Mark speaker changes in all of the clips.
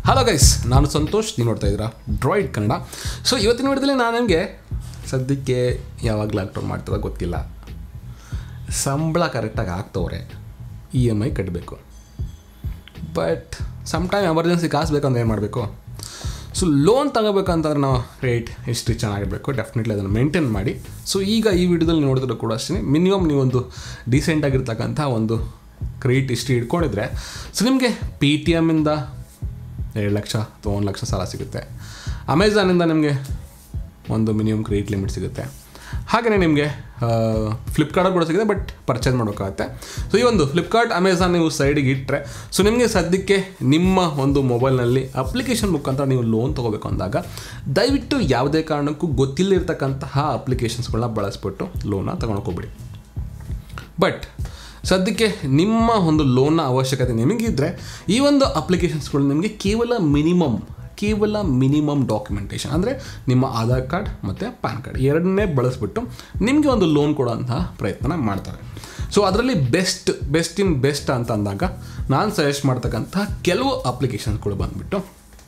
Speaker 1: hello guys ನಾನು ಸಂತೋಷ್ ನೀವು ನೋಡ್ತಾ ಇದ್ದೀರಾ ಡ್ರಾಯ್ಡ್ ಕನ್ನಡ ಸೊ ಇವತ್ತಿನ ವಿಡಿಯೋದಲ್ಲಿ ನಾನು ನಿಮಗೆ ಸದ್ಯಕ್ಕೆ ಯಾವಾಗ ಲಾಕ್ಡೌನ್ ಮಾಡ್ತಾರೋ ಗೊತ್ತಿಲ್ಲ ಸಂಬಳ ಕರೆಕ್ಟಾಗಿ ಆಗ್ತವ್ರೆ ಇ ಎಮ್ ಐ ಕಟ್ಟಬೇಕು ಬಟ್ ಸಮ್ ಟೈಮ್ ಎಮರ್ಜೆನ್ಸಿ ಕಾಸು ಬೇಕಂದ್ರೆ ಏನು ಮಾಡಬೇಕು ಸೊ ಲೋನ್ ತಗೋಬೇಕಂತಂದ್ರೆ ನಾವು ರೇಟ್ ಹಿಸ್ಟ್ರಿ ಚೆನ್ನಾಗಿರಬೇಕು ಡೆಫಿನೆಟ್ಲಿ ಅದನ್ನು ಮೇಂಟೈನ್ ಮಾಡಿ ಸೊ ಈಗ ಈ ವಿಡಿಯೋದಲ್ಲಿ ನೋಡಿದ್ರು ಕೂಡ ಅಷ್ಟೇ ಮಿನಿಮಮ್ ನೀವೊಂದು ಡೀಸೆಂಟ್ ಆಗಿರ್ತಕ್ಕಂಥ ಒಂದು ಕ್ರೆಡಿಟ್ ಹಿಸ್ಟ್ರಿ ಇಟ್ಕೊಂಡಿದ್ರೆ ಸೊ ನಿಮಗೆ ಪಿ ಟಿ ಎಮ್ಮಿಂದ ಎರಡು ಲಕ್ಷ ಅಥವಾ ಒಂದು ಲಕ್ಷ ಸಾಲ ಸಿಗುತ್ತೆ ಅಮೆಝಾನಿಂದ ನಿಮಗೆ ಒಂದು ಮಿನಿಮಮ್ ಕ್ರೆಡಿಟ್ ಲಿಮಿಟ್ ಸಿಗುತ್ತೆ ಹಾಗೆಯೇ ನಿಮಗೆ ಫ್ಲಿಪ್ಕಾರ್ಟ್ ಕೂಡ ಸಿಗುತ್ತೆ ಬಟ್ ಪರ್ಚೇಸ್ ಮಾಡೋಕ್ಕಾಗುತ್ತೆ ಸೊ ಈ ಒಂದು ಫ್ಲಿಪ್ಕಾರ್ಟ್ ಅಮೆಝಾನ್ ನೀವು ಸೈಡಿಗೆ ಇಟ್ಟರೆ ಸೊ ನಿಮಗೆ ಸದ್ಯಕ್ಕೆ ನಿಮ್ಮ ಒಂದು ಮೊಬೈಲ್ನಲ್ಲಿ ಅಪ್ಲಿಕೇಶನ್ ಮುಖಾಂತರ ನೀವು ಲೋನ್ ತೊಗೋಬೇಕು ಅಂದಾಗ ದಯವಿಟ್ಟು ಯಾವುದೇ ಕಾರಣಕ್ಕೂ ಗೊತ್ತಿಲ್ಲದಿರ್ತಕ್ಕಂತಹ ಅಪ್ಲಿಕೇಶನ್ಸ್ಗಳನ್ನ ಬಳಸ್ಬಿಟ್ಟು ಲೋನ ತೊಗೊಳಕೋಗ್ಬಿಡಿ ಬಟ್ ಸದ್ಯಕ್ಕೆ ನಿಮ್ಮ ಒಂದು ಲೋನ್ನ ಅವಶ್ಯಕತೆ ನಿಮಗಿದ್ದರೆ ಈ ಒಂದು ಅಪ್ಲಿಕೇಶನ್ಸ್ಗಳು ನಿಮಗೆ ಕೇವಲ ಮಿನಿಮಮ್ ಕೇವಲ ಮಿನಿಮಮ್ ಡಾಕ್ಯುಮೆಂಟೇಷನ್ ಅಂದರೆ ನಿಮ್ಮ ಆಧಾರ್ ಕಾರ್ಡ್ ಮತ್ತು ಪ್ಯಾನ್ ಕಾರ್ಡ್ ಎರಡನ್ನೇ ಬಳಸ್ಬಿಟ್ಟು ನಿಮಗೆ ಒಂದು ಲೋನ್ ಕೊಡುವಂತಹ ಪ್ರಯತ್ನ ಮಾಡ್ತಾರೆ ಸೊ ಅದರಲ್ಲಿ ಬೆಸ್ಟ್ ಬೆಸ್ಟ್ ಇನ್ ಬೆಸ್ಟ್ ಅಂತ ಅಂದಾಗ ನಾನು ಸಜೆಸ್ಟ್ ಮಾಡ್ತಕ್ಕಂಥ ಕೆಲವು ಅಪ್ಲಿಕೇಶನ್ಸ್ಗಳು ಬಂದುಬಿಟ್ಟು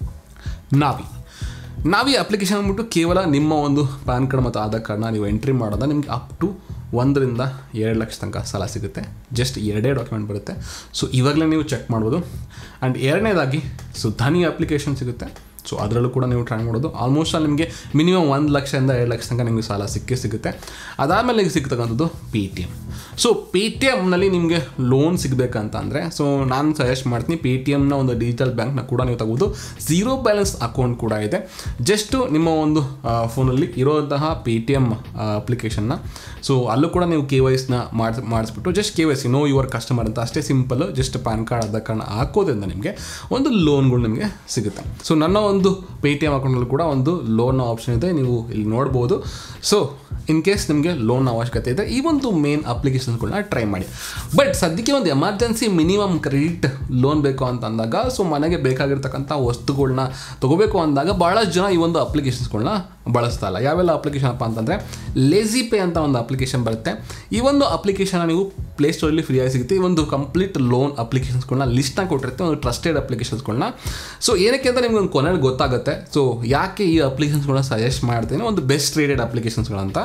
Speaker 1: ನಾವಿ ನಾವಿ ಅಪ್ಲಿಕೇಶನ್ ಅಂದ್ಬಿಟ್ಟು ಕೇವಲ ನಿಮ್ಮ ಒಂದು ಪ್ಯಾನ್ ಕಾರ್ಡ್ ಮತ್ತು ಆಧಾರ್ ಕಾರ್ಡ್ನ ನೀವು ಎಂಟ್ರಿ ಮಾಡೋದ ನಿಮ್ಗೆ ಅಪ್ ಟು ಒಂದರಿಂದ ಎರಡು ಲಕ್ಷ ತನಕ ಸಾಲ ಸಿಗುತ್ತೆ ಜಸ್ಟ್ ಎರಡೇ ಡಾಕ್ಯುಮೆಂಟ್ ಬರುತ್ತೆ ಸೊ ಇವಾಗಲೇ ನೀವು ಚೆಕ್ ಮಾಡ್ಬೋದು ಆ್ಯಂಡ್ ಎರಡನೇದಾಗಿ ಸೊ ಧನಿ ಅಪ್ಲಿಕೇಶನ್ ಸಿಗುತ್ತೆ ಸೊ ಅದರಲ್ಲೂ ಕೂಡ ನೀವು ಟ್ರೈ ಮಾಡೋದು ಆಲ್ಮೋಸ್ಟ್ ಅಲ್ಲಿ ನಿಮಗೆ ಮಿನಿಮಮ್ ಒಂದು ಲಕ್ಷದಿಂದ ಎರಡು ಲಕ್ಷ ತನಕ ನಿಮಗೆ ಸಾಲ ಸಿಕ್ಕೇ ಸಿಗುತ್ತೆ ಅದಾದಮೇಲೆ ಈಗ ಸಿಗ್ತಕ್ಕಂಥದ್ದು P T M so P T ಎಮ್ನಲ್ಲಿ ನಿಮಗೆ ಲೋನ್ ಸಿಗಬೇಕಂತ ಅಂದರೆ ಸೊ ನಾನು ಸಜೆಸ್ಟ್ ಮಾಡ್ತೀನಿ ಪಿ ಟಿ ಎಮ್ನ ಒಂದು ಡಿಜಿಟಲ್ ಬ್ಯಾಂಕ್ನ ಕೂಡ ನೀವು ತಗೋದು ಝೀರೋ ಬ್ಯಾಲೆನ್ಸ್ ಅಕೌಂಟ್ ಕೂಡ ಇದೆ ಜಸ್ಟು ನಿಮ್ಮ ಒಂದು ಫೋನಲ್ಲಿ ಇರೋಂತಹ ಪಿ ಟಿ ಎಮ್ ಅಪ್ಲಿಕೇಶನ್ನ ಸೊ ಅಲ್ಲೂ ಕೂಡ ನೀವು ಕೆ ವೈ ಎಸ್ನ ಮಾಡಿಸ್ ಮಾಡಿಸ್ಬಿಟ್ಟು just K Y C know your customer ಅಂತ ಅಷ್ಟೇ simple just PAN card Aadhaar card ಹಾಕೋದ್ರಿಂದ ನಿಮಗೆ ಒಂದು ಲೋನ್ಗಳು ನಿಮಗೆ ಸಿಗುತ್ತೆ ಸೊ ನನ್ನ ಒಂದು ಪೇ ಟಿ ಎಮ್ ಅಕೌಂಟಲ್ಲಿ ಕೂಡ ಒಂದು ಲೋನ್ ಆಪ್ಷನ್ ಇದೆ ನೀವು ಇಲ್ಲಿ ನೋಡ್ಬೋದು ಸೊ ಇನ್ ಕೇಸ್ ನಿಮಗೆ ಲೋನ್ ಅವಶ್ಯಕತೆ ಇದೆ ಈ ಒಂದು ಮೇನ್ ಅಪ್ಲಿಕೇಶನ್ಸ್ಗಳನ್ನ ಟ್ರೈ ಮಾಡಿ ಬಟ್ ಸದ್ಯಕ್ಕೆ ಒಂದು ಎಮರ್ಜೆನ್ಸಿ ಮಿನಿಮಮ್ ಕ್ರೆಡಿಟ್ ಲೋನ್ ಬೇಕು ಅಂತ ಅಂದಾಗ ಸೊ ಮನೆಗೆ ಬೇಕಾಗಿರ್ತಕ್ಕಂಥ ವಸ್ತುಗಳನ್ನ ತಗೋಬೇಕು ಅಂದಾಗ ಭಾಳಷ್ಟು ಜನ ಈ ಒಂದು ಅಪ್ಲಿಕೇಶನ್ಸ್ಗಳನ್ನ ಬಳಸ್ತಾ ಇಲ್ಲ ಯಾವೆಲ್ಲ ಅಪ್ಲಿಕೇಶನ್ ಅಪ್ಪ ಅಂತಂದರೆ ಲೇಸಿ ಪೇ ಅಂತ ಒಂದು ಅಪ್ಲಿಕೇಶನ್ ಬರುತ್ತೆ ಈ ಒಂದು ಅಪ್ಲಿಕೇಶನ್ ನೀವು ಪ್ಲೇಸ್ಟೋರಲ್ಲಿ ಫ್ರೀಯಾಗಿ ಸಿಗುತ್ತೆ ಈ ಒಂದು ಕಂಪ್ಲೀಟ್ ಲೋನ್ ಅಪ್ಲಿಕೇಶನ್ಸ್ಗಳನ್ನ ಲಿಸ್ಟ್ನ ಕೊಟ್ಟಿರುತ್ತೆ ಒಂದು ಟ್ರಸ್ಟೆಡ್ ಅಪ್ಲಿಕೇಶನ್ಸ್ಗಳನ್ನ ಸೊ ಏನಕ್ಕೆ ಅಂತ ನಿಮ್ಗೆ ಒಂದು ಕೊನೆಯಲ್ಲಿ ಗೊತ್ತಾಗುತ್ತೆ ಸೊ ಯಾಕೆ ಈ ಅಪ್ಲಿಕೇಶನ್ಸ್ಗಳನ್ನ ಸಜೆಸ್ಟ್ ಮಾಡ್ತೀನಿ ಒಂದು ಬೆಸ್ಟ್ ರೇಟೆಡ್ ಅಪ್ಲಿಕೇಶನ್ಸ್ಗಳಂತ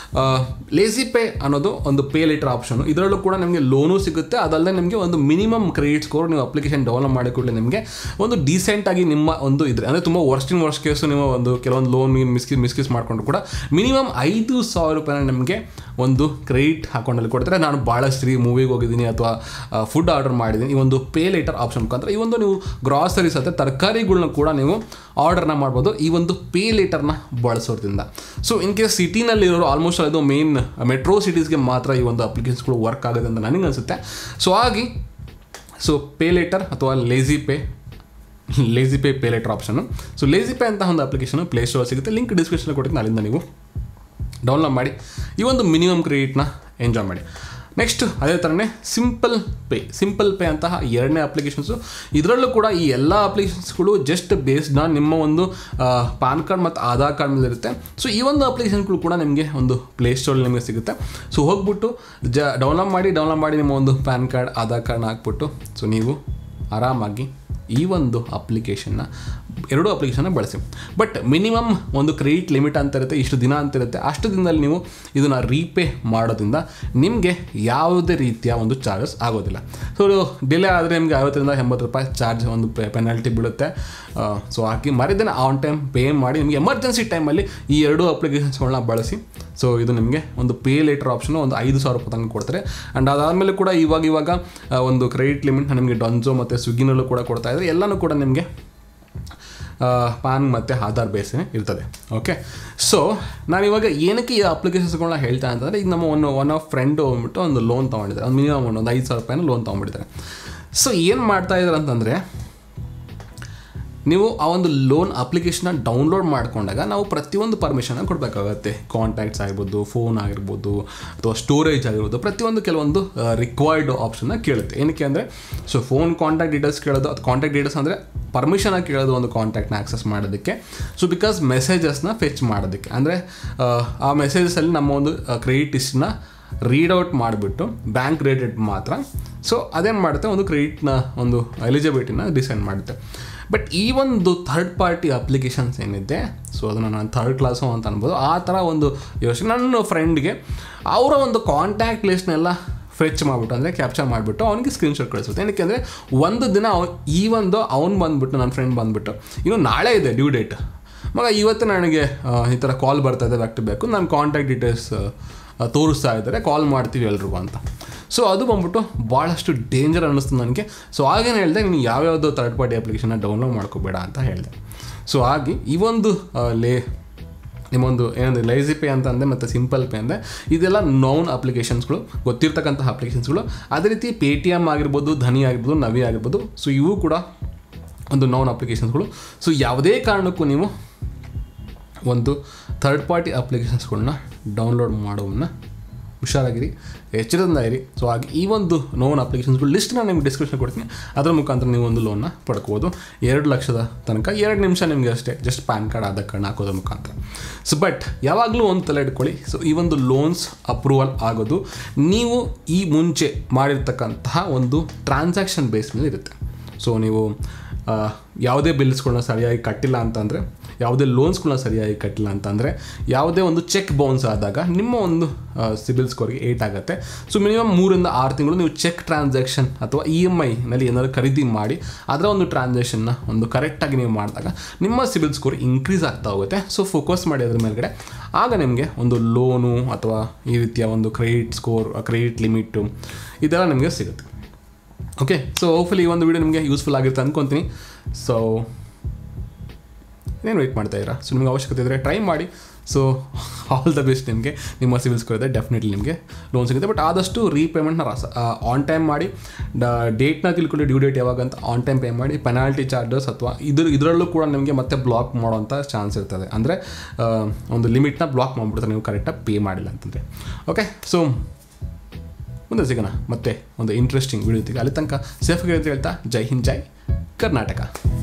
Speaker 1: ಲೇಸಿ ಪೇ ಅನ್ನೋದು ಒಂದು ಪೇ ಲೇಟರ್ ಆಪ್ಷನ್ ಇದರಲ್ಲೂ ಕೂಡ ನಿಮಗೆ ಲೋನು ಸಿಗುತ್ತೆ ಅದಲ್ಲದೆ ನಿಮಗೆ ಒಂದು ಮಿನಿಮಮ್ ಕ್ರೆಡಿಟ್ ಸ್ಕೋರ್ ನೀವು ಅಪ್ಲಿಕೇಶನ್ ಡೆವಲಪ್ ಮಾಡಿ ಕೂಡಲೇ ನಿಮಗೆ ಒಂದು ಡೀಸೆಂಟಾಗಿ ನಿಮ್ಮ ಒಂದು ಇದ್ರೆ ಅಂದರೆ ತುಂಬ ವರ್ಸ್ಟ್ ಇನ್ ವರ್ಸ್ಟ್ ಕೇಸು ನೀವು ಒಂದು ಕೆಲವೊಂದು ಲೋನ್ ಮಿಸ್ಕಿ ಮಿಸ್ಕಿಸ್ ಮಾಡಿಕೊಂಡು ಕೂಡ ಮಿನಿಮಮ್ ಐದು ಸಾವಿರ ರೂಪಾಯಿನ ನಿಮಗೆ ಒಂದು ಕ್ರೆಡಿಟ್ ಅಕೌಂಟಲ್ಲಿ ಕೊಡ್ತಾರೆ ನಾನು ಭಾಳಷ್ಟು ರೀ ಮೂವಿಗೆ ಹೋಗಿದ್ದೀನಿ ಅಥವಾ ಫುಡ್ ಆರ್ಡರ್ ಮಾಡಿದ್ದೀನಿ ಈ ಒಂದು ಪೇ ಲೇಟರ್ ಆಪ್ಷನ್ ಮುಖಾಂತರ ಈ ಒಂದು ನೀವು ಗ್ರಾಸರೀಸ್ ಅಥವಾ ತರಕಾರಿಗಳನ್ನ ಕೂಡ ನೀವು ಆರ್ಡರ್ನ ಮಾಡ್ಬೋದು ಈ ಒಂದು ಪೇ ಲೇಟರ್ನ ಬಳಸೋದ್ರಿಂದ ಸೊ ಇನ್ ಕೇಸ್ ಸಿಟಿನಲ್ಲಿರೋರು ಆಲ್ಮೋಸ್ಟ್ ಅದು ಮೇನ್ ಮೆಟ್ರೋ ಸಿಟೀಸ್ಗೆ ಮಾತ್ರ ಈ ಒಂದು ಅಪ್ಲಿಕೇಶನ್ಸ್ಗಳು ವರ್ಕ್ ಆಗುತ್ತೆ ಅಂತ ನನಗೆ ಅನಿಸುತ್ತೆ ಸೊ ಹಾಗೆ ಸೊ ಪೇ ಲೇಟರ್ ಅಥವಾ lazy pay lazy pay pay later option so lazy pay ಅಂತ ಒಂದು ಅಪ್ಲಿಕೇಶನ್ ಪ್ಲೇಸ್ಟೋರ್ ಸಿಗುತ್ತೆ ಲಿಂಕ್ ಡಿಸ್ಕ್ರಿಪ್ಷನ್ ಕೊಟ್ಟಿದ್ದೀನಿ ಅಲ್ಲಿಂದ ನೀವು ಡೌನ್ಲೋಡ್ ಮಾಡಿ ಈ ಒಂದು ಮಿನಿಮಮ್ ಕ್ರೆಡಿಟ್ನ ಎಂಜಾಯ್ ಮಾಡಿ ನೆಕ್ಸ್ಟ್ ಅದೇ ಥರನೇ ಸಿಂಪಲ್ ಪೇ ಸಿಂಪಲ್ ಪೇ ಅಂತಹ ಎರಡನೇ ಅಪ್ಲಿಕೇಶನ್ಸು ಇದರಲ್ಲೂ ಕೂಡ ಈ ಎಲ್ಲ ಅಪ್ಲಿಕೇಶನ್ಸ್ಗಳು ಜಸ್ಟ್ ಬೇಸ್ಡ್ ಆನ್ ನಿಮ್ಮ ಒಂದು ಪಾನ್ ಕಾರ್ಡ್ ಮತ್ತು ಆಧಾರ್ ಕಾರ್ಡ್ ಮೇಲೆ ಇರುತ್ತೆ ಸೊ ಈ ಒಂದು ಅಪ್ಲಿಕೇಶನ್ಗಳು ಕೂಡ ನಿಮಗೆ ಒಂದು ಪ್ಲೇಸ್ಟೋರಲ್ಲಿ ನಿಮಗೆ ಸಿಗುತ್ತೆ ಸೊ ಹೋಗ್ಬಿಟ್ಟು ಜ ಡೌನ್ಲೋಡ್ ಮಾಡಿ ಡೌನ್ಲೋಡ್ ಮಾಡಿ ನಿಮ್ಮ ಒಂದು ಪ್ಯಾನ್ ಕಾರ್ಡ್ ಆಧಾರ್ ಕಾರ್ಡ್ನ ಹಾಕ್ಬಿಟ್ಟು ಸೊ ನೀವು ಆರಾಮಾಗಿ ಈ ಒಂದು ಅಪ್ಲಿಕೇಶನ್ನ ಎರಡು ಅಪ್ಲಿಕೇಶನ್ನ ಬಳಸಿ ಬಟ್ ಮಿನಿಮಮ್ ಒಂದು ಕ್ರೆಡಿಟ್ ಲಿಮಿಟ್ ಅಂತ ಇರುತ್ತೆ ಇಷ್ಟು ದಿನ ಅಂತ ಇರುತ್ತೆ ಅಷ್ಟು ದಿನದಲ್ಲಿ ನೀವು ಇದನ್ನು ರೀಪೇ ಮಾಡೋದ್ರಿಂದ ನಿಮಗೆ ಯಾವುದೇ ರೀತಿಯ ಒಂದು ಚಾರ್ಜಸ್ ಆಗೋದಿಲ್ಲ ಸೊ ಡಿಲೇ ಆದರೆ ನಿಮಗೆ ಐವತ್ತರಿಂದ ಎಂಬತ್ತು ರೂಪಾಯಿ ಚಾರ್ಜ್ ಒಂದು ಪೆನಾಲ್ಟಿ ಬೀಳುತ್ತೆ ಸೊ ಹಾಕಿ ಮರಿದೇನೆ ಆನ್ ಟೈಮ್ ಪೇ ಮಾಡಿ ನಿಮಗೆ ಎಮರ್ಜೆನ್ಸಿ ಟೈಮಲ್ಲಿ ಈ ಎರಡು ಅಪ್ಲಿಕೇಶನ್ಸ್ಗಳನ್ನ ಬಳಸಿ ಸೊ ಇದು ನಿಮಗೆ ಒಂದು ಪೇ ಲೇಟರ್ ಆಪ್ಷನು ಒಂದು ಐದು ಸಾವಿರ ರೂಪಾಯಿ ತನಕ ಕೊಡ್ತಾರೆ ಆ್ಯಂಡ್ ಅದಾದಮೇಲೆ ಕೂಡ ಇವಾಗ ಇವಾಗ ಒಂದು ಕ್ರೆಡಿಟ್ ಲಿಮಿಟ್ ನಿಮಗೆ ಡೊನ್ಜೋ ಮತ್ತು ಸ್ವಿಗ್ಗಿನಲ್ಲೂ ಕೂಡ ಕೊಡ್ತಾ ಇದ್ದಾರೆ ಎಲ್ಲನೂ ಕೂಡ ನಿಮಗೆ ಪಾನ್ ಮತ್ತು ಆಧಾರ್ ಬೇಸೇ ಇರ್ತದೆ ಓಕೆ ಸೊ ನಾನು ಇವಾಗ ಏನಕ್ಕೆ ಈ ಅಪ್ಲಿಕೇಶನ್ಸ್ಗಳನ್ನ ಹೇಳ್ತಾ ಅಂತಂದರೆ ಈಗ ನಮ್ಮ ಒನ್ ಒನ್ ಆಫ್ ಫ್ರೆಂಡು ಹೋಗ್ಬಿಟ್ಟು ಒಂದು ಲೋನ್ ತೊಗೊಂಡಿದ್ದಾರೆ ಒಂದು ಮಿನಿಮಮ್ ಒಂದು ಐದು ಸಾವಿರ ರೂಪಾಯಿನ ಲೋನ್ ತೊಗೊಂಡ್ಬಿಟ್ಟಿದ್ದಾರೆ ಸೊ ಏನು ಮಾಡ್ತಾ ಇದ್ದಾರೆ ಅಂತಂದರೆ ನೀವು ಆ ಒಂದು ಲೋನ್ ಅಪ್ಲಿಕೇಶನ್ನ ಡೌನ್ಲೋಡ್ ಮಾಡ್ಕೊಂಡಾಗ ನಾವು ಪ್ರತಿಯೊಂದು ಪರ್ಮಿಷನ್ನ ಕೊಡಬೇಕಾಗತ್ತೆ ಕಾಂಟ್ಯಾಕ್ಟ್ಸ್ ಆಗಿರ್ಬೋದು ಫೋನ್ ಆಗಿರ್ಬೋದು ಅಥವಾ ಸ್ಟೋರೇಜ್ ಆಗಿರ್ಬೋದು ಪ್ರತಿಯೊಂದು ಕೆಲವೊಂದು ರಿಕ್ವೈರ್ಡ್ ಆಪ್ಷನ್ನ ಕೇಳುತ್ತೆ ಏನಕ್ಕೆ ಅಂದರೆ ಸೊ ಫೋನ್ ಕಾಂಟ್ಯಾಕ್ಟ್ ಡೀಟೇಲ್ಸ್ ಕೇಳೋದು ಅದು ಕಾಂಟ್ಯಾಕ್ಟ್ ಡೀಟೇಲ್ಸ್ ಅಂದರೆ ಪರ್ಮಿಷನ್ ಕೇಳೋದು ಒಂದು ಕಾಂಟ್ಯಾಕ್ಟ್ನ ಆಕ್ಸೆಸ್ ಮಾಡೋದಕ್ಕೆ ಸೊ ಬಿಕಾಸ್ ಮೆಸೇಜಸ್ನ ಫೆಚ್ ಮಾಡೋದಕ್ಕೆ ಅಂದರೆ ಆ ಮೆಸೇಜಸಲ್ಲಿ ನಮ್ಮ ಒಂದು ಕ್ರೆಡಿಟ್ ಹಿಸ್ಟ್ರಿನ ರೀಡ್ಔಟ್ ಮಾಡಿಬಿಟ್ಟು ಬ್ಯಾಂಕ್ ರೇಟೆಡ್ ಮಾತ್ರ ಸೊ ಅದೇನು ಮಾಡುತ್ತೆ ಒಂದು ಕ್ರೆಡಿಟ್ನ ಒಂದು ಎಲಿಜಿಬಿಲಿಟಿನ ಡಿಸೈಡ್ ಮಾಡುತ್ತೆ ಬಟ್ ಈ ಒಂದು ಥರ್ಡ್ ಪಾರ್ಟಿ ಅಪ್ಲಿಕೇಶನ್ಸ್ ಏನಿದೆ ಸೊ ಅದನ್ನು ನಾನು ಥರ್ಡ್ ಕ್ಲಾಸು ಅಂತ ಅನ್ಬೋದು ಆ ಥರ ಒಂದು ಯೋಚನೆ ನನ್ನ ಫ್ರೆಂಡ್ಗೆ ಅವರ ಒಂದು ಕಾಂಟ್ಯಾಕ್ಟ್ ಲಿಸ್ಟ್ನೆಲ್ಲ ಫೆಚ್ ಮಾಡಿಬಿಟ್ಟು ಅಂದರೆ ಕ್ಯಾಪ್ಚರ್ ಮಾಡಿಬಿಟ್ಟು ಅವ್ನಿಗೆ ಸ್ಕ್ರೀನ್ಶಾಟ್ ಕಳಿಸುತ್ತೆ ಏನಕ್ಕೆ ಅಂದರೆ ಒಂದು ದಿನ ಅವ್ ಈ ಒಂದು ಅವ್ನು ಬಂದುಬಿಟ್ಟು ನನ್ನ ಫ್ರೆಂಡ್ ಬಂದುಬಿಟ್ಟು ಇನ್ನು ನಾಳೆ ಇದೆ ಡ್ಯೂ ಡೇಟ್ ಮಗ ಇವತ್ತು ನನಗೆ ಆ, ಈ ಥರ ಕಾಲ್ ಬರ್ತಾ ಇದೆ ಬ್ಯಾಕ್ ಟು ಬ್ಯಾಕು ನಾನು ಕಾಂಟ್ಯಾಕ್ಟ್ ಡೀಟೇಲ್ಸ್ ತೋರಿಸ್ತಾ ಇದ್ದಾರೆ ಕಾಲ್ ಮಾಡ್ತೀವಿ ಎಲ್ರಿಗೂ ಅಂತ ಸೊ ಅದು ಬಂದ್ಬಿಟ್ಟು ಭಾಳಷ್ಟು ಡೇಂಜರ್ ಅನ್ನಿಸ್ತು ನನಗೆ ಸೊ ಆಗೇನು ಹೇಳಿದೆ ನೀನು ಯಾವ್ಯಾವುದೋ ಥರ್ಡ್ ಪಾರ್ಟಿ ಅಪ್ಲಿಕೇಶನ್ನ ಡೌನ್ಲೋಡ್ ಮಾಡ್ಕೋಬೇಡ ಅಂತ ಹೇಳಿದೆ ಸೊ ಹಾಗೆ ಈ ಒಂದು ಆ, ಲೇ ನಿಮ್ಮೊಂದು ಏನಂದ್ರೆ ಲೈಸಿ ಪೇ ಅಂತ ಅಂದೆ ಮತ್ತು ಸಿಂಪಲ್ ಪೇ ಅಂದೆ ಇದೆಲ್ಲ ನೌನ್ ಅಪ್ಲಿಕೇಶನ್ಸ್ಗಳು ಗೊತ್ತಿರ್ತಕ್ಕಂತಹ ಅಪ್ಲಿಕೇಶನ್ಸ್ಗಳು ಅದೇ ರೀತಿ ಪೇ ಟಿ ಎಮ್ ಆಗಿರ್ಬೋದು ಧನಿ ಆಗಿರ್ಬೋದು ನವಿ ಆಗಿರ್ಬೋದು ಸೊ ಇವು ಕೂಡ ಒಂದು ನೌನ್ ಅಪ್ಲಿಕೇಶನ್ಸ್ಗಳು ಸೊ ಯಾವುದೇ ಕಾರಣಕ್ಕೂ ನೀವು ಒಂದು ಥರ್ಡ್ ಪಾರ್ಟಿ ಅಪ್ಲಿಕೇಶನ್ಸ್ಗಳನ್ನ ಡೌನ್ಲೋಡ್ ಮಾಡೋವನ್ನ ಹುಷಾರಾಗಿರಿ ಎಚ್ಚರದಿಂದ ಇರಿ ಸೊ ಹಾಗೆ ಈ ಒಂದು ನೋನ್ ಅಪ್ಲಿಕೇಶನ್ಸ್ಗಳು ಲಿಸ್ಟ್ ನಾನು ನಿಮ್ಗೆ ಡಿಸ್ಕ್ರಿಪ್ಷನ್ ಕೊಡ್ತೀನಿ ಅದರ ಮುಖಾಂತರ ನೀವು ಒಂದು ಲೋನ್ನ ಪಡ್ಕೋಬೋದು ಎರಡು ಲಕ್ಷದ ತನಕ ಎರಡು ನಿಮಿಷ ನಿಮಗೆ ಅಷ್ಟೇ just PAN card Aadhaar card ಹಾಕೋದ್ರ ಮುಖಾಂತರ ಸೊ ಬಟ್ ಯಾವಾಗಲೂ ಒಂದು ತಲೆ ಇಟ್ಕೊಳ್ಳಿ ಸೊ ಈ ಒಂದು ಲೋನ್ಸ್ ಅಪ್ರೂವಲ್ ಆಗೋದು ನೀವು ಈ ಮುಂಚೆ ಮಾಡಿರ್ತಕ್ಕಂತಹ ಒಂದು ಟ್ರಾನ್ಸಾಕ್ಷನ್ ಬೇಸ್ ಮೇಲೆ ಇರುತ್ತೆ ಸೊ ನೀವು ಆ, ಯಾವುದೇ ಬಿಲ್ಸ್ಗಳನ್ನ ಸರಿಯಾಗಿ ಕಟ್ಟಿಲ್ಲ ಅಂತಂದರೆ ಯಾವುದೇ ಲೋನ್ಸ್ಗಳನ್ನ ಸರಿಯಾಗಿ ಕಟ್ಟಿಲ್ಲ ಅಂತಂದರೆ ಯಾವುದೇ ಒಂದು ಚೆಕ್ ಬೌನ್ಸ್ ಆದಾಗ ನಿಮ್ಮ ಒಂದು ಸಿಬಿಲ್ ಸ್ಕೋರ್ಗೆ ಏಟ್ ಆಗುತ್ತೆ ಸೊ ಮಿನಿಮಮ್ ಮೂರಿಂದ ಆರು ತಿಂಗಳು ನೀವು ಚೆಕ್ ಟ್ರಾನ್ಸಾಕ್ಷನ್ ಅಥವಾ ಇ ಎಮ್ ಐನಲ್ಲಿ ಏನಾದರೂ ಖರೀದಿ ಮಾಡಿ ಅದರ ಒಂದು ಟ್ರಾನ್ಸಾಕ್ಷನ್ನ ಒಂದು ಕರೆಕ್ಟಾಗಿ ನೀವು ಮಾಡಿದಾಗ ನಿಮ್ಮ ಸಿಬಿಲ್ ಸ್ಕೋರ್ ಇನ್ಕ್ರೀಸ್ ಆಗ್ತಾ ಹೋಗುತ್ತೆ ಸೊ ಫೋಕಸ್ ಮಾಡಿ ಅದ್ರ ಮೇಲ್ಗಡೆ ಆಗ ನಿಮಗೆ ಒಂದು ಲೋನು ಅಥವಾ ಈ ರೀತಿಯ ಒಂದು ಕ್ರೆಡಿಟ್ ಸ್ಕೋರ್ ಕ್ರೆಡಿಟ್ ಲಿಮಿಟು ಇದೆಲ್ಲ ನಿಮಗೆ ಸಿಗುತ್ತೆ ಓಕೆ ಸೊ ಹೋಪ್ಫುಲಿ ಈ ಒಂದು ವಿಡಿಯೋ ನಿಮಗೆ ಯೂಸ್ಫುಲ್ ಆಗಿರುತ್ತೆ ಅಂದ್ಕೊತೀನಿ ಸೊ ಏನು ವೆಯ್ಟ್ ಮಾಡ್ತಾ ಇದ್ದೀರಾ ಸೊ ನಿಮಗೆ ಅವಶ್ಯಕತೆ ಇದ್ದರೆ ಟ್ರೈ ಮಾಡಿ ಸೊ ಆಲ್ ದ ಬೆಸ್ಟ್ ನಿಮಗೆ ನಿಮ್ಮ ಸಿವಿಲ್ ಸ್ಕೋರ್ ಇದೆ ಡೆಫಿನೆಟ್ಲಿ ನಿಮಗೆ ಲೋನ್ ಸಿಗುತ್ತೆ ಬಟ್ ಆದಷ್ಟು ರೀಪೇಮೆಂಟ್ನ ರಾಸ ಆನ್ ಟೈಮ್ ಮಾಡಿ ಡ ಡೇಟ್ನ ತಿಳ್ಕೊಂಡು ಡ್ಯೂ ಡೇಟ್ ಯಾವಾಗ ಅಂತ ಆನ್ ಟೈಮ್ ಪೇ ಮಾಡಿ ಪೆನಾಲ್ಟಿ ಚಾರ್ಜಸ್ ಅಥವಾ ಇದ್ರ ಇದರಲ್ಲೂ ಕೂಡ ನಿಮಗೆ ಮತ್ತೆ ಬ್ಲಾಕ್ ಮಾಡೋವಂಥ ಚಾನ್ಸ್ ಇರ್ತದೆ ಅಂದರೆ ಒಂದು ಲಿಮಿಟ್ನ ಬ್ಲಾಕ್ ಮಾಡಿಬಿಡ್ತಾರೆ ನೀವು ಕರೆಕ್ಟಾಗಿ ಪೇ ಮಾಡಿಲ್ಲ ಅಂತಂದರೆ ಓಕೆ ಸೊ ಮುಂದೆ ಸಿಗೋಣ ಮತ್ತೆ ಒಂದು ಇಂಟ್ರೆಸ್ಟಿಂಗ್ ವಿಡಿಯೋ ಅಲ್ಲಿ ತನಕ ಸೇಫ್ ಅಂತ ಹೇಳ್ತಾ ಜೈ ಹಿಂದ್ ಜೈ ಕರ್ನಾಟಕ